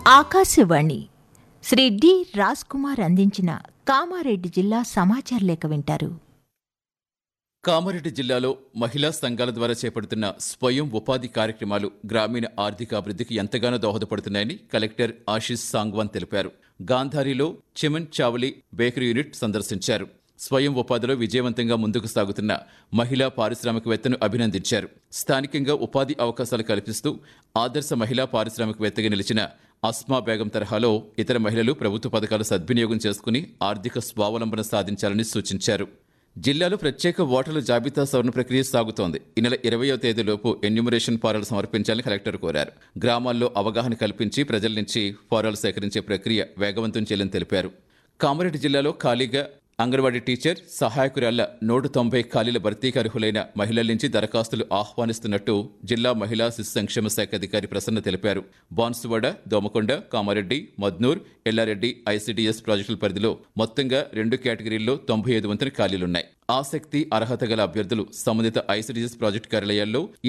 Akashvani Shri D Raj Kumar అందించిన కామారెడ్డి జిల్లా సమాచార లేఖ వింటారు కామారెడ్డి జిల్లాలో మహిళా సంఘాల ద్వారా చేపడుతున్న స్వయం ఉపాధి కార్యక్రమాలు గ్రామీణ ఆర్థికాభివృద్ధికి ఎంతగానో దోహదపడుతున్నాయని కలెక్టర్ ఆశీష్ సాంగ్వాన్ తెలిపారు గాంధారిలో చిమన్ చావలి బేకరీ యూనిట్ సందర్శించారు స్వయం ఉపాధిలో విజయవంతంగా ముందుకు సాగుతున్న మహిళా పారిశ్రామికవేత్తను అభినందించారు స్థానికంగా ఉపాధి అవకాశాలు కల్పిస్తూ ఆదర్శ మహిళా పారిశ్రామికవేత్తగా నిలిచిన అస్మా బేగం తరహాలో ఇతర మహిళలు ప్రభుత్వ పథకాలు సద్వినియోగం చేసుకుని ఆర్థిక స్వావలంబన సాధించాలని సూచించారు జిల్లాలో ప్రత్యేక ఓటర్ల జాబితా సవరణ ప్రక్రియ సాగుతోంది ఈ నెల ఇరవయో తేదీలోపు ఎన్యూమరేషన్ ఫారాలు సమర్పించాలని కలెక్టర్ కోరారు గ్రామాల్లో అవగాహన కల్పించి ప్రజల నుంచి ఫారాలు సేకరించే ప్రక్రియ వేగవంతం చేయాలని తెలిపారు కామారెడ్డి జిల్లాలో ఖాళీగా అంగన్వాడీ టీచర్ సహాయకురాళ్ల నూట తొంభై ఖాళీల భర్తీకి అర్హులైన మహిళల నుంచి దరఖాస్తులు ఆహ్వానిస్తున్నట్టు జిల్లా మహిళా శిశు సంక్షేమ శాఖ అధికారి ప్రసన్న తెలిపారు బాన్సువాడ దోమకొండ కామారెడ్డి మద్నూర్ ఎల్లారెడ్డి ఐసీడీఎస్ ప్రాజెక్టుల పరిధిలో మొత్తంగా రెండు కేటగిరీల్లో తొంభై ఐదు వంతుల ఖాళీలున్నాయి ఆసక్తి అర్హత గల అభ్యర్థులు సంబంధిత ఐసీడీఎస్ ప్రాజెక్టు కార్యాలయాల్లో ఈ